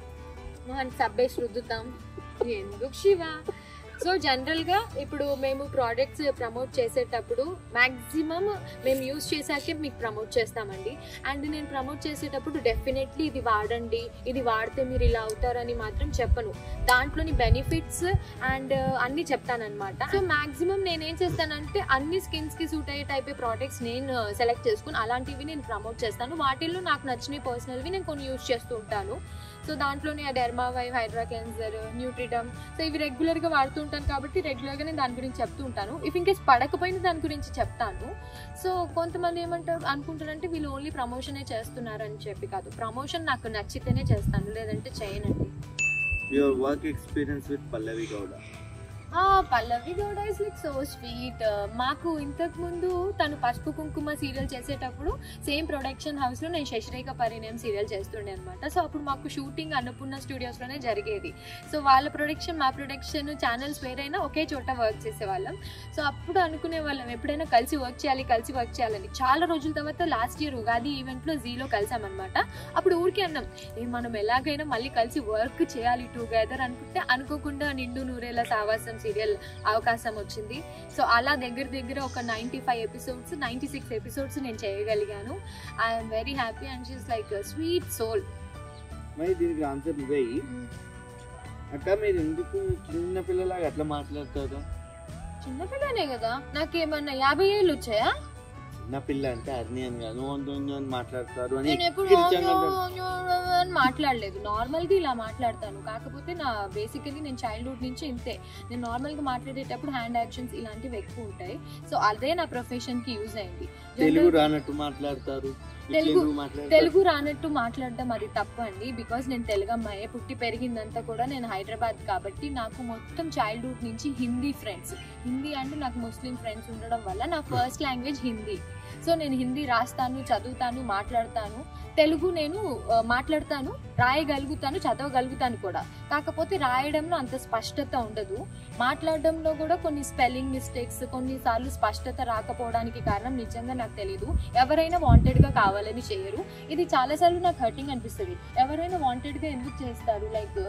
మనం సబ్బేసి రుద్దుతాం ఎందుకు శివ సో జనరల్గా ఇప్పుడు మేము ప్రోడక్ట్స్ ప్రమోట్ చేసేటప్పుడు మ్యాక్సిమం మేము యూస్ చేశాకే మీకు ప్రమోట్ చేస్తామండి అండ్ నేను ప్రమోట్ చేసేటప్పుడు డెఫినెట్లీ ఇది వాడండి ఇది వాడితే మీరు ఇలా అవుతారని మాత్రం చెప్పను దాంట్లోని బెనిఫిట్స్ అండ్ అన్ని చెప్తానన్నమాట సో మాక్సిమం నేనేం చేస్తానంటే అన్ని స్కిన్స్ కి సూట్ అయ్యే టైప్ ప్రోడక్ట్స్ నేను సెలెక్ట్ చేసుకుని అలాంటివి నేను ప్రమోట్ చేస్తాను వాటిల్లో నాకు నచ్చినవి పర్సనల్వి నేను కొన్ని యూస్ చేస్తూ ఉంటాను సో దాంట్లోనే ఆ Dermavive hydra cleanser Nutriderm so ఇవి రెగ్యులర్గా వాడుతూ ఉంటాను కాబట్టి రెగ్యులర్గా నేను దాని గురించి చెప్తూ ఉంటాను ఇఫ్ ఇన్కేస్ పడకపోయినా దాని గురించి చెప్తాను సో కొంతమంది ఏమంటారు అనుకుంటారంటే వీళ్ళు ఓన్లీ ప్రమోషనే చేస్తున్నారు అని చెప్పి కాదు ప్రమోషన్ నాకు నచ్చితేనే చేస్తాను లేదంటే చేయనండి
your work experience with Pallavi Gowda
ఆ Pallavi Gowda is like so sweet మాకు ఇంతకు ముందు తను పసుపు కుంకుమ సీరియల్ చేసేటప్పుడు సేమ్ ప్రొడక్షన్ హౌస్ లో నేను శశిరేఖ పరిణయం సీరియల్ చేస్తుండే అనమాట సో అప్పుడు మాకు షూటింగ్ అన్నపూర్ణ స్టూడియోస్ లోనే జరిగేది సో వాళ్ళ ప్రొడక్షన్ మా ప్రొడక్షన్ ఛానల్స్ వేరైనా ఒకే చోట వర్క్ చేసేవాళ్ళం సో అప్పుడు అనుకునే వాళ్ళం ఎప్పుడైనా కలిసి వర్క్ చేయాలి కలిసి వర్క్ చేయాలని చాలా రోజుల తర్వాత లాస్ట్ ఇయర్ ఉగాది ఈవెంట్ లో జీలో కలిసామన్నమాట అప్పుడు ఊరికే అన్నాం ఏ మనం ఎలాగైనా మళ్ళీ కలిసి వర్క్ చేయాలి టుగెదర్ అనుకుంటే అనుకోకుండా నిండు నూరేళ్ళ సావాసం సీరియల్ అవకాశం వచ్చింది సో అలా దగ్గర దగ్గర ఒక ninety five episodes ninety six episodes నేను చేయగలిగాను I'm very happy and she's like sweet soul
మరి దీనికి ఆన్సర్ నువ్వే ఇయ్యి. అక్క మీరు ఎందుకు చిన్న పిల్లలాగా అట్లా మాట్లాడతారు
చిన్నపిల్లనే కదా నాకేమన్నా యాభై ఏళ్ళు వచ్చాయా
చిన్న పిల్ల అంటే అర్ని అని కాదు నువ్వు అంత ఉంది అని మాట్లాడతారు అని
నేను ఎప్పుడు
కిరిచంగా అంటారు.
అని మాట్లాడలేదు నార్మల్ గా ఇలా మాట్లాడతాను కాకపోతే నా బేసికలీ నేను చైల్డ్హుడ్ నుంచి ఇంతే నేను నార్మల్ గా మాట్లాడేటప్పుడు హ్యాండ్ యాక్షన్స్ ఇలాంటివి ఎక్కువ ఉంటాయి సో అదే నా ప్రొఫెషన్ కి యూజ్ అయింది
తెలుగు రానట్టు మాట్లాడతారు ఇట్లా
తెలుగు-
ఎందుకు మాట్లాడతారు?
తెలుగు రానట్టు మాట్లాడడం అది తప్పు అండి బికాస్ నేను తెలుగు అమ్మాయే పుట్టి పెరిగిందంతా కూడా నేను హైదరాబాద్ కాబట్టి నాకు మొత్తం చైల్డ్హుడ్ నుంచి హిందీ ఫ్రెండ్స్ హిందీ అంటే నాకు ముస్లిం ఫ్రెండ్స్ ఉండడం వల్ల నా ఫస్ట్ లాంగ్వేజ్ హిందీ సో నేను హిందీ రాస్తాను చదువుతాను మాట్లాడతాను తెలుగు నేను ఆ, మాట్లాడతాను రాయగలుగుతాను చదవగలుగుతాను కూడా కాకపోతే రాయడంలో అంత స్పష్టత ఉండదు మాట్లాడడంలో కూడా కొన్ని స్పెల్లింగ్ మిస్టేక్స్ కొన్నిసార్లు స్పష్టత రాకపోవడానికి కారణం నిజంగా నాకు తెలియదు ఎవరైనా వాంటెడ్గా కావాలని చేయరు ఇది చాలాసార్లు నాకు హర్టింగ్ అనిపిస్తుంది ఎవరైనా వాంటెడ్గా ఎందుకు చేస్తారు లైక్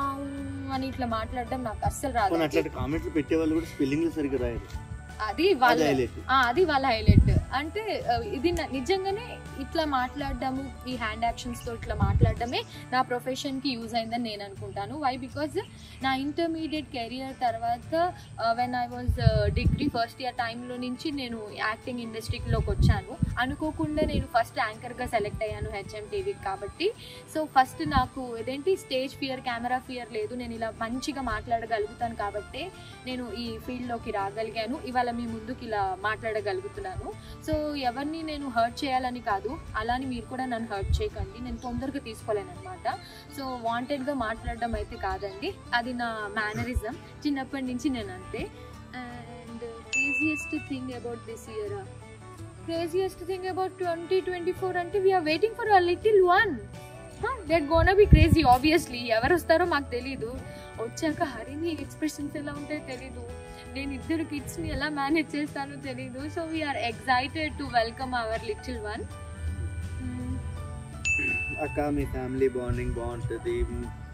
అని ఇట్లా మాట్లాడడం నాకు అస్సలు రాదు
పోనీ అట్లాంటి కామెంట్లు పెట్టే వాళ్ళు కూడా స్పెల్లింగ్ స్పెల్లింగ్ సరిగ్గా రాయరు
అది వాళ్ళ
అదే highlight.
ఆ, అది వాళ్ళ హైలైట్ అంటే ఆ, ఇది నా- నిజంగానే ఇట్లా మాట్లాడడము ఈ హ్యాండ్ యాక్షన్స్ తో ఇట్లా మాట్లాడడమే నా ప్రొఫెషన్ కి యూజ్ అయిందని నేను అనుకుంటాను వై బికాజ్ నా ఇంటర్మీడియట్ కెరియర్ తర్వాత when I was degree first year టైంలో నుంచి నేను యాక్టింగ్ ఇండస్ట్రీలోకి వచ్చాను అనుకోకుండా నేను ఫస్ట్ యాంకర్గా సెలెక్ట్ అయ్యాను హెచ్ఎం టీవీకి కాబట్టి సో ఫస్ట్ నాకు ఇదేంటి స్టేజ్ ఫియర్ కెమెరా ఫియర్ లేదు నేను ఇలా మంచిగా మాట్లాడగలుగుతాను కాబట్టి నేను ఈ ఫీల్డ్లోకి రాగలిగాను ఇవాళ మీ ముందుకు ఇలా మాట్లాడగలుగుతున్నాను సో ఎవరిని నేను హర్ట్ చేయాలని కాదు అలాని మీరు కూడా నన్ను హర్ట్ చేయకండి నేను తొందరగా తీసుకోలేను అనమాట సో వాంటెడ్గా మాట్లాడడం అయితే కాదండి అది నా మేనరిజం చిన్నప్పటి నుంచి నేను అంతే and craziest thing about this year craziest thing about twenty twenty four అంటే we're waiting for a little one that gonna be crazy obviously ఎవరు వస్తారో మాకు తెలీదు వచ్చాక హరిని ఎక్స్ప్రెషన్స్ ఎలా ఉంటాయో తెలీదు నేను ఇద్దరు కిడ్స్ ని ఎలా మేనేజ్ చేస్తానో తెలీదు so we're excited to welcome our little one
అక్క మీ ఫ్యామిలీ బాండింగ్ బాగుంటుంది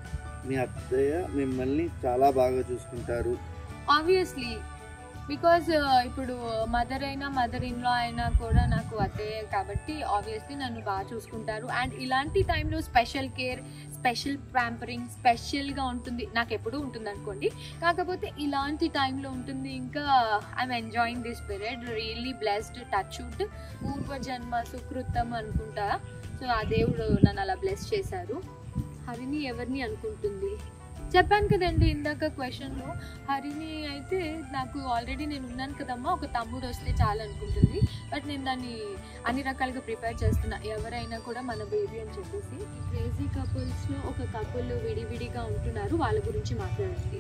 మీ అత్తయ్య మిమ్మల్ని చాలా బాగా చూసుకుంటారు
ఆబ్వియస్లీ బికాజ్ ఇప్పుడు మదర్ అయినా మదర్ ఇన్ లా అయినా కూడా నాకు అత్తయ్య కాబట్టి ఆబ్వియస్లీ నన్ను బాగా చూసుకుంటారు అండ్ ఇలాంటి టైంలో స్పెషల్ కేర్ స్పెషల్ ప్యాంపరింగ్ స్పెషల్గా ఉంటుంది నాకు ఎప్పుడూ ఉంటుంది అనుకోండి కాకపోతే ఇలాంటి టైంలో ఉంటుంది ఇంకా I'm enjoying this period really blessed touch wood పూర్వజన్మ సుకృతం అనుకుంటా సో ఆ దేవుడు నన్ను అలా బ్లెస్ చేశారు హరిని ఎవరిని అనుకుంటుంది చెప్పాను కదండి ఇందాక క్వశ్చన్లో హరిని అయితే నాకు ఆల్రెడీ నేను ఉన్నాను కదమ్మా ఒక తమ్ముడు వస్తే చాలు అనుకుంటుంది బట్ నేను దాన్ని అన్ని రకాలుగా ప్రిపేర్ చేస్తున్నా ఎవరైనా కూడా మన బేబీ అని చెప్పేసి క్రేజీ కపుల్స్లో ఒక కపుల్ విడివిడిగా ఉంటున్నారు వాళ్ళ గురించి మాట్లాడండి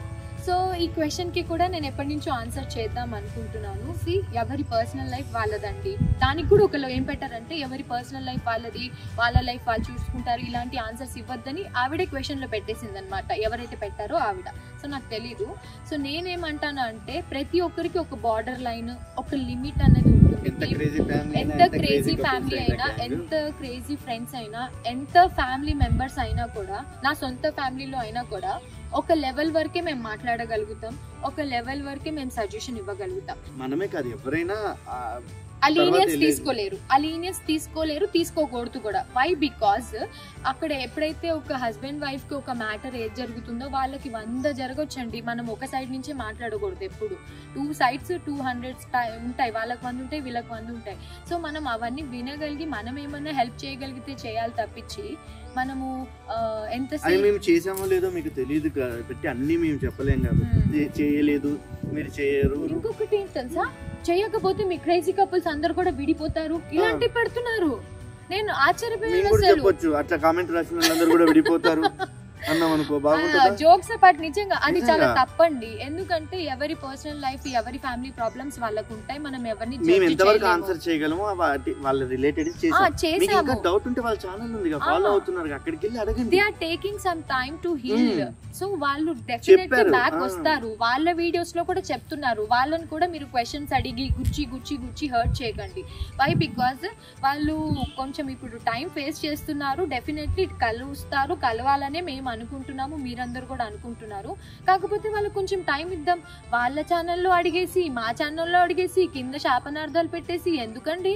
సో ఈ క్వశ్చన్కి కూడా నేను ఎప్పటి నుంచో ఆన్సర్ చేద్దాం అనుకుంటున్నాను సి ఎవరి పర్సనల్ లైఫ్ వాళ్ళదండి దానికి కూడా ఒకళ్ళు ఏం పెట్టారంటే ఎవరి పర్సనల్ లైఫ్ వాళ్ళది వాళ్ళ లైఫ్ వాళ్ళు చూసుకుంటారు ఇలాంటి ఆన్సర్స్ ఇవ్వద్దని ఆవిడే క్వశ్చన్లో పెట్టేసింది అనమాట ఎవరైతే పెట్టారో ఆవిడ సో నాకు తెలీదు సో నేనేమంటాను అంటే ప్రతి ఒక్కరికి ఒక బార్డర్ లైన్ ఒక లిమిట్ అనేది
ఎంత
ఉంటుంది
క్రేజీ ఫ్యామిలీ
ఎంత క్రేజీ ఫ్యామిలీ అయినా ఎంత క్రేజీ ఫ్రెండ్స్ అయినా ఎంత ఫ్యామిలీ మెంబర్స్ అయినా కూడా నా సొంత ఫ్యామిలీలో అయినా కూడా ఒక లెవెల్ వరకే మేము మాట్లాడగలుగుతాం ఒక లెవెల్ వరకే మేము సజెషన్ ఇవ్వగలుగుతాం
మనమే కాదు ఎవరైనా ఆ,
ఆ లీనియన్స్
తెలియదు.
తీసుకోలేరు ఆ లీనియన్స్ తీసుకోలేరు తీసుకోకూడదు కూడా వై బికాస్ అక్కడ ఎప్పుడైతే ఒక హస్బెండ్ వైఫ్ కి ఒక మ్యాటర్ ఏది జరుగుతుందో వాళ్ళకి వంద జరగొచ్చండి మనం ఒక సైడ్ నుంచే మాట్లాడకూడదు ఎప్పుడు టూ సైడ్స్ టూ హండ్రెడ్స్ ఉంటాయి వాళ్ళకి వంద ఉంటాయి వీళ్ళకి వంద ఉంటాయి సో మనం అవన్నీ వినగలిగి మనం ఏమన్నా హెల్ప్ చేయగలిగితే చేయాలి తప్పించి మనము ఆ,
అది
ఎంతసేపు
మేము చేసామో లేదో మీకు తెలియదు కాబట్టి అన్ని మేము చెప్పలేం కాబట్టి
Hmm.
చే- చేయలేదు మీరు చేయరు
ఇంకొకటి ఏంటి తెలుసా చేయకపోతే మీ క్రేజీ కపుల్స్ అందరు కూడా విడిపోతారు ఇలాంటి పెడుతున్నారు నేను
మేము
ఆశ్చర్యపోయాను
కూడా
అసలు
చెప్పొచ్చు అట్లా కామెంట్ రాసిన వాళ్ళందరూ కూడా విడిపోతారు అన్నాం అనుకో బాగుంటుందా
జోక్స్ అపార్ట్ నిజంగా అది చాలా
నిజంగా.
తప్పండి ఎందుకంటే ఎవరి పర్సనల్ లైఫ్ ఎవరి ఫ్యామిలీ ప్రాబ్లమ్స్ వాళ్ళకు ఉంటాయి మనం ఎవరిని
మేము
judge
ఎంతవరకు
చేయలేము.
ఆన్సర్ చేయగలమో వాటి వాళ్ళ రిలేటెడ్
ఆ,
చేసాం మీకు ఇంకా
చేసాము
డౌట్ ఉంటే వాళ్ళ ఛానల్ ఉంది ఫాలో
ఆ.
అవుతున్నారు అక్కడికి వెళ్ళి అడగండి
they are taking some time to heal
Hmm.
So వాళ్ళు డెఫినెట్లీ
చెప్పారు.
బ్యాక్
ఆ.
వస్తారు వాళ్ళ వీడియోస్ లో కూడా చెప్తున్నారు వాళ్ళని కూడా మీరు క్వశ్చన్స్ అడిగి గుచ్చి గుచ్చి గుచ్చి హర్ట్ చేయకండి వై బికాజ్ వాళ్ళు కొంచెం ఇప్పుడు టైం ఫేస్ చేస్తున్నారు డెఫినెట్లీ కలుస్తారు కలవాలనే మేము అనుకుంటున్నాము మీరందరూ కూడా అనుకుంటున్నారు కాకపోతే వాళ్ళకి కొంచెం టైం ఇద్దాం వాళ్ళ ఛానల్లో అడిగేసి మా ఛానల్లో అడిగేసి కింద శాపనార్థాలు పెట్టేసి ఎందుకండి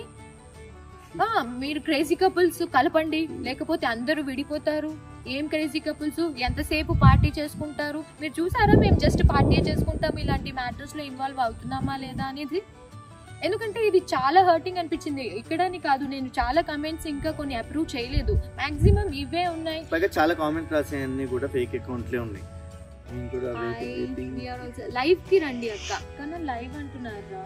ఆ, మీరు క్రేజీ కపుల్స్ కలపండి లేకపోతే అందరూ విడిపోతారు ఏం క్రేజీ కపుల్స్ ఎంతసేపు పార్టీ చేసుకుంటారు మీరు చూసారా మేము జస్ట్ పార్టీ చేసుకుంటాం ఇలాంటి మ్యాటర్స్ లో ఇన్వాల్వ్ అవుతున్నామా లేదా అనేది ఎందుకంటే ఇది చాలా హర్టింగ్ అనిపించింది ఇక్కడని కాదు నేను చాలా కమెంట్స్ ఇంకా కొన్ని అప్రూవ్ చేయలేదు మాక్సిమం ఇవే ఉన్నాయి
పైగా చాలా కామెంట్ రాసేవన్నీ కూడా ఫేక్ అకౌంట్లే ఉన్నాయి నేను కూడా అవే rating
లైవ్ కి రండి అక్క కానీ లైవ్ అంటున్నారా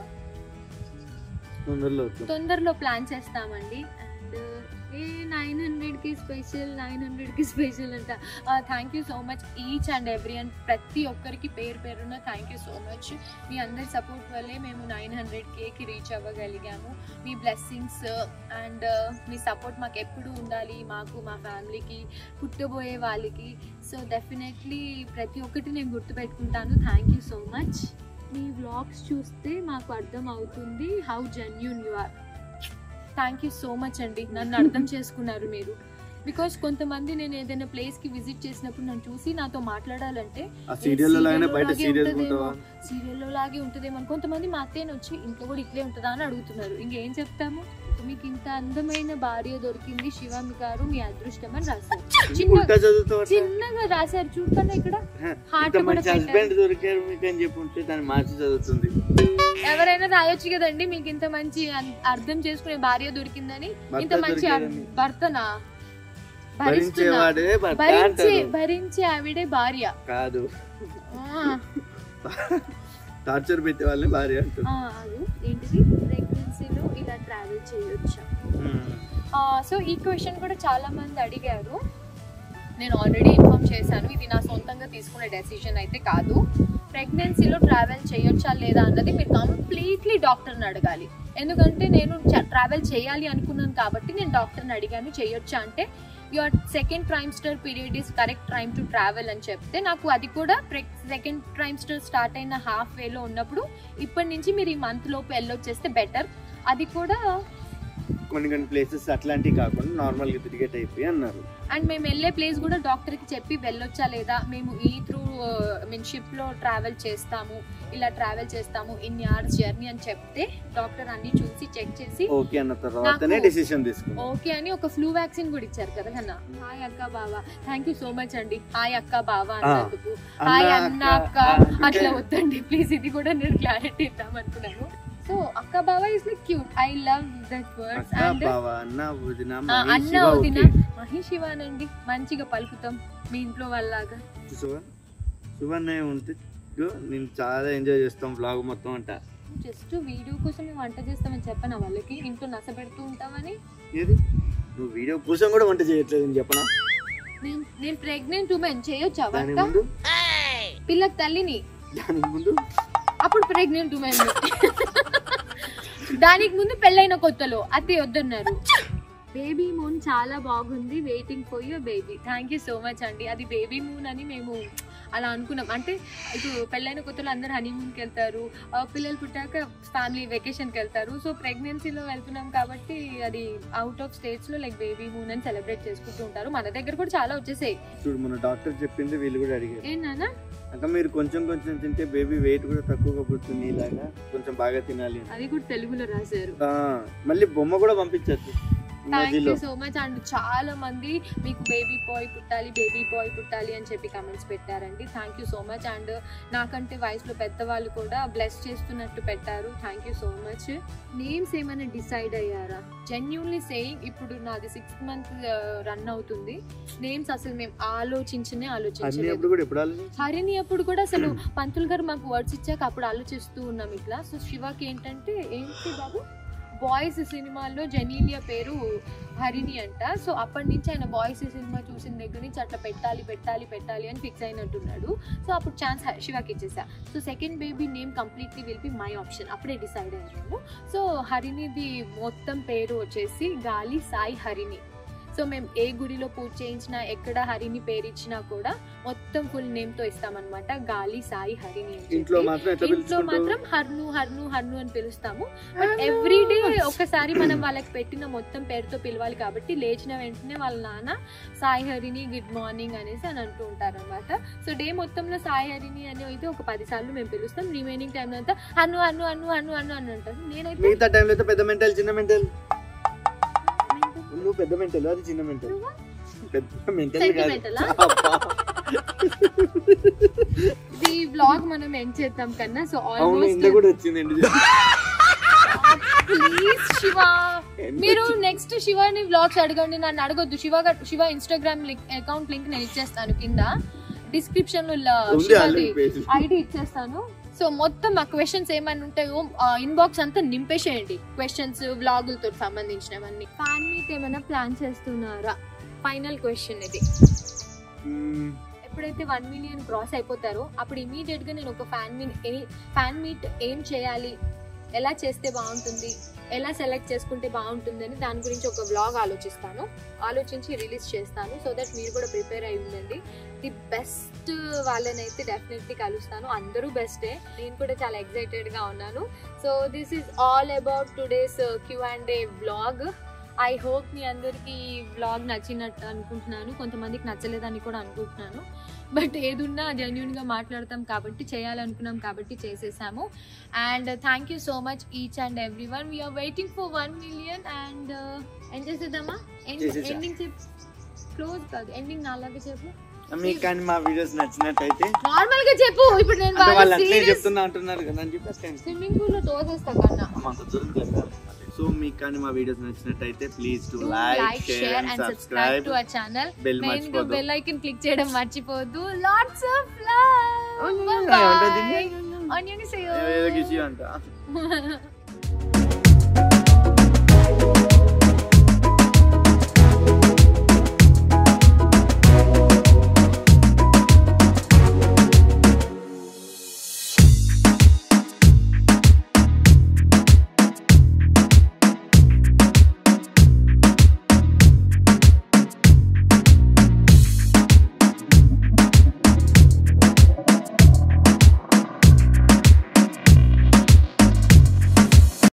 తొందరలో వద్దాం.
తొందరలో ప్లాన్ చేస్తామండి అండ్ ఏ నైన్ హండ్రెడ్కి స్పెషల్ నైన్ హండ్రెడ్కి స్పెషల్ అంట thank you so much each and every and ప్రతి ఒక్కరికి పేరు పేరున థ్యాంక్ యూ సో మచ్ మీ అందరి సపోర్ట్ వల్లే మేము నైన్ హండ్రెడ్ కేకి రీచ్ అవ్వగలిగాము మీ బ్లెస్సింగ్స్ అండ్ మీ సపోర్ట్ మాకు ఎప్పుడు ఉండాలి మాకు మా ఫ్యామిలీకి పుట్టబోయే వాళ్ళకి సో డెఫినెట్లీ ప్రతి ఒక్కటి నేను గుర్తుపెట్టుకుంటాను థ్యాంక్ యూ సో మచ్ మీ వ్లాగ్స్ చూస్తే మాకు అర్థం అవుతుంది how genuine you are thank you so much అండి నన్ను అర్థం చేసుకున్నారు మీరు బికాస్ కొంతమంది నేను ఏదైనా ప్లేస్ కి విజిట్ చేసినప్పుడు నన్ను చూసి నాతో మాట్లాడాలంటే
ఆ సీరియల్ లాగానే బయట
లాగే
సీరియల్
ఉంటదేమో,
ఉంటావా
సీరియల్లో లాగే ఉంటుందేమో అని కొంతమంది మా అత్తయ్యని వచ్చి ఇంట్లో కూడా ఇట్లే ఉంటుందా అని అడుగుతున్నారు ఇంకేం చెప్తాము మీకు ఇంత అందమైన భార్య దొరికింది శివామి గారు మీ అదృష్టం అని రాశారు చిన్న
ఉల్టా చదువుతావు అట్లా?
చిన్నగా రాశారు చూడకుండా ఇక్కడ heart
ఇంత
కూడా
మంచి
పెట్టారు.
హస్బెండ్ దొరికారు మీకు అని చెప్పి ఉంటే దాన్ని మార్చి చదువుతుంది
ఎవరైనా రాయొచ్చు కదండి మీకు ఇంత మంచి అన్- అర్థం చేసుకునే భార్య దొరికిందని
భర్త
ఇంత మంచి అర్-
దొరికారని.
భర్తనా భరిస్తున్నా
భరించేవాడే భర్త
భరించే
అంటారు
భరించే ఆవిడే భార్య
కాదు
ఆ,
టార్చర్ పెట్టే వాళ్ళని భార్య అంటారు
ఆ, అది ఏంటిది ప్రెగ్నెన్సీలో ఇలా ట్రావెల్ చేయొచ్చా సో ఈ క్వశ్చన్ కూడా చాలా మంది అడిగారు నేను ఆల్రెడీ ఇన్ఫార్మ్ చేశాను ఇది నా సొంతంగా తీసుకునే డెసిషన్ అయితే కాదు ప్రెగ్నెన్సీలో ట్రావెల్ చేయొచ్చా లేదా అన్నది మీరు కంప్లీట్లీ డాక్టర్ని అడగాలి ఎందుకంటే నేను ట్రావెల్ చేయాలి అనుకున్నాను కాబట్టి నేను డాక్టర్ని అడిగాను చేయొచ్చా అంటే your second trimester period is correct time to travel అని చెప్తే నాకు అది కూడా సెకండ్ ట్రైమ్స్టర్ స్టార్ట్ అయిన హాఫ్ వేలో ఉన్నప్పుడు ఇప్పటి నుంచి మీరు ఈ మంత్ లోపు వెళ్ళొచ్చేస్తే బెటర్ అది కూడా
కొన్ని కొన్ని ప్లేసెస్ అట్లాంటివి కాకుండా నార్మల్ గా తిరిగేట్ అయిపోయి అన్నారు
అండ్ మేము వెళ్ళే ప్లేస్ కూడా డాక్టర్కి చెప్పి వెళ్ళొచ్చా లేదా మేము ఈ త్రూ మీన్ షిప్లో ట్రావెల్ చేస్తాము ఇలా ట్రావెల్ చేస్తాము ఇన్ని అవర్స్ జర్నీ అని చెప్తే డాక్టర్ అన్ని చూసి చెక్ చేసి
ఓకే అన్న తర్వాతనే
నాకు-
డెసిషన్ తీసుకున్నాం
ఓకే అని ఒక ఫ్లూ వ్యాక్సిన్ కూడా ఇచ్చారు కదా అన్న హాయ్ అక్క బావా థ్యాంక్ యూ సో మచ్ అండి హాయ్ అక్క బావా అన్నందుకు హాయ్ అన్న అక్క అట్లా వద్దండి ప్లీజ్ ఇది కూడా నేను క్లారిటీ ఇద్దాం అనుకున్నాను సో అక్క బావా is like cute I love that words
అక్క
అండ్
బావ అన్న వదిన
ఆ,
మహేష్
అన్న
శివ
వదిన
ఓకే
మహేష్ శివానండి మంచిగా పలుకుతాం మీ ఇంట్లో వాళ్ళలాగా
శివ శివన్నయ్య ఉంటే ఇదిగో నేను చాలా ఎంజాయ్ చేస్తాం బ్లాగ్ మొత్తం అంట
జస్ట్ వీడియో కోసం మేము వంట చేస్తామని చెప్పనా వాళ్ళకి ఇంట్లో నస పెడుతూ ఉంటామని
ఏది నువ్వు వీడియో కోసం కూడా వంట చేయట్లేదు అని చెప్పనా
నేను నేను ప్రెగ్నెంట్ ఉమెన్ చేయొచ్చా
దాని
వంట
ముందు
పిల్లకి తల్లిని
దానికి ముందు
అప్పుడు ప్రెగ్నెంట్ ఉమెన్ దానికి ముందు పెళ్ళైన కొత్తలో అత్తే వద్దన్నారు బేబీ మూన్ చాలా బాగుంది waiting for your baby thank you so much అండి అది బేబీ మూన్ అని మేము అలా అనుకున్నాం అంటే ఇప్పుడు పెళ్ళైన కొత్తలో అందరు హనీమూన్కి వెళ్తారు ఆ, పిల్లలు పుట్టాక ఫ్యామిలీ వెకేషన్కి వెళ్తారు సో ప్రెగ్నెన్సీలో వెళ్తున్నాం కాబట్టి అది అవుట్ ఆఫ్ స్టేట్స్లో లైక్ బేబీ మూన్ అని సెలబ్రేట్ చేసుకుంటూ ఉంటారు మన దగ్గర కూడా చాలా వచ్చేసాయి
చూడు మన డాక్టర్ చెప్పింది వీళ్ళు కూడా అడిగారు
ఏంటన్నా
అక్క మీరు కొంచెం కొంచెం తింటే బేబీ వెయిట్ కూడా తక్కువగా పుడుతుంది ఇలాగా కొంచెం బాగా తినాలి అని.
అది కూడా తెలుగులో రాశారు
ఆ, మళ్ళీ బొమ్మ కూడా పంపించచ్చు
థ్యాంక్
మధ్యలో
యూ సో మచ్ అండ్ చాలా మంది మీకు బేబీ బాయ్ పుట్టాలి బేబీ బాయ్ పుట్టాలి అని చెప్పి కమెంట్స్ పెట్టారండి thank you so much and నాకంటే వయసులో పెద్దవాళ్ళు కూడా బ్లెస్ చేస్తున్నట్టు పెట్టారు thank you so much names ఏమైనా డిసైడ్ అయ్యారా జెన్యున్లీ సేయింగ్ ఇప్పుడు నాది సిక్స్త్ మంత్ రన్ అవుతుంది నేమ్స్ అసలు మేము ఆలోచించనే
అన్ని
ఆలోచించలేదు
అప్పుడు కూడా ఎప్పుడు ఆలోచించి
హరిణి అప్పుడు కూడా అసలు పంతులు గారు మాకు వర్డ్స్ ఇచ్చాక అప్పుడు ఆలోచిస్తూ ఉన్నాం ఇట్లా సో శివకి ఏంటంటే ఏంటి బాబు బాయ్స్ సినిమాలో జెనీలియా పేరు హరిణి అంట సో అప్పటి నుంచి ఆయన బాయ్స్ సినిమా చూసిన దగ్గర నుంచి అట్లా పెట్టాలి పెట్టాలి పెట్టాలి అని ఫిక్స్ అయినట్టున్నాడు సో అప్పుడు ఛాన్స్ శివకి ఇచ్చేసా so second baby name completely will be my option అప్పుడే డిసైడ్ అయ్యాను సో హరిణిది మొత్తం పేరు వచ్చేసి గాలి సాయి హరిణి సో మేము ఏ గుడిలో పూజ చేయించినా ఎక్కడ హరిని పేరు ఇచ్చినా కూడా మొత్తం ఫుల్ నేమ్ తో ఇస్తామన్నమాట గాలి సాయి హరిని అని చెప్పి.
ఇంట్లో మాత్రం ఎట్లా
ఇంట్లో
పిలుచుకుంటావు
మాత్రం హర్ను హర్ను హర్ను అని పిలుస్తాము బట్ ఎవ్రీ డే ఒకసారి మనం వాళ్ళకి పెట్టిన మొత్తం పేరుతో పిలవాలి కాబట్టి లేచిన వెంటనే వాళ్ళ నాన్న సాయి హరిని గుడ్ మార్నింగ్ అనేసి అని అంటూ ఉంటారు అనమాట సో డే మొత్తంలో సాయి హరిని అని అయితే ఒక పది సార్లు మేము పిలుస్తాం రిమైనింగ్ టైం అంతా హన్ను హన్ను హన్ను హన్ను హన్ను అని అంటారు నేనైతే
మిగతా టైంలో అయితే పెద్ద మెంటల్ చిన్న మెంటల్ నువ్వు పెద్ద మెంటల్ అది చిన్న మెంటల్
నువ్వా?
పెద్ద మెంటల్
Sentimental ఆ? ఇది బ్లాగ్ మనం ఏం చేద్దాం కన్నా సో
అవును
ఆల్మోస్ట్
ఇంత కూడా వచ్చిందండి
ప్లీజ్ శివ మీరు నెక్స్ట్ శివని వ్లాగ్స్ అడగండి నన్ను అడగొద్దు శివ గ- శివ ఇన్స్టాగ్రామ్ అకౌంట్ లింక్ నేను ఇచ్చేస్తాను కింద డిస్క్రిప్షన్ లో
ఉంది
శివది
ఆల్రెడీ పేజ్
ఐడి ఇచ్చేస్తాను సో మొత్తం ఆ క్వశ్చన్స్ ఏమైనా ఉంటాయో ఇన్బాక్స్ అంతా నింపేసేయండి క్వశ్చన్స్ వ్లాగులతో సంబంధించినవన్నీ ఫ్యాన్ మీట్ ఏమైనా ప్లాన్ చేస్తున్నారా ఫైనల్ క్వశ్చన్ ఇది ఎప్పుడైతే వన్ మిలియన్ క్రాస్ అయిపోతారో అప్పుడు ఇమీడియట్ గా నేను ఒక ఫ్యాన్ మీట్ ఫ్యాన్ మీట్ ఏం చేయాలి ఎలా చేస్తే బాగుంటుంది ఎలా సెలెక్ట్ చేసుకుంటే బాగుంటుంది అని దాని గురించి ఒక వ్లాగ్ ఆలోచిస్తాను ఆలోచించి రిలీజ్ చేస్తాను సో దట్ మీరు కూడా ప్రిపేర్ అయి ఉండండి ది బెస్ట్ వాళ్ళనైతే డెఫినెట్లీ కలుస్తాను అందరూ బెస్టే నేను కూడా చాలా ఎక్సైటెడ్ గా ఉన్నాను so this is all about today's Q and a vlog I hope మీ అందరికీ ఈ వ్లాగ్ నచ్చినట్టు అనుకుంటున్నాను కొంతమందికి నచ్చలేదని కూడా అనుకుంటున్నాను బట్ ఏదున్నా జెన్యున్గా మాట్లాడతాం కాబట్టి చేయాలనుకున్నాం కాబట్టి చేసేసాము and thank you so much each and every one we're waiting for one million and ఏం చేసేద్దామా
చేసేసా.
ఎండింగ్ చెప్పు క్లోజ్ కాదు ఎండింగ్ నాలాగే చెప్పు
మీకు కానీ మా వీడియోస్ నచ్చినట్టయితే
నార్మల్ గా చెప్పు ఇప్పుడు నేను
అంటే వాళ్ళు అట్లే
సీరియస్
చెప్తున్నా అంటున్నారు కదా అని చెప్పేసి
స్విమ్మింగ్ పూల్ లో తోసేస్తా కన్నా
సో మీకు కానీ మా వీడియోస్ నచ్చినట్టయితే please to
Do
like
like,
share
share
and
and subscribe
subscribe
to our channel.
Bell
మెయిన్
మర్చిపోదు
బెల్ ఐకన్ క్లిక్ చేయడం మర్చిపోవద్దు లాట్స్ ఆఫ్ లవ్
ఏమంటావు దీన్ని?
బై ఆన్యని
ఏదో గిసి అంట
సేయో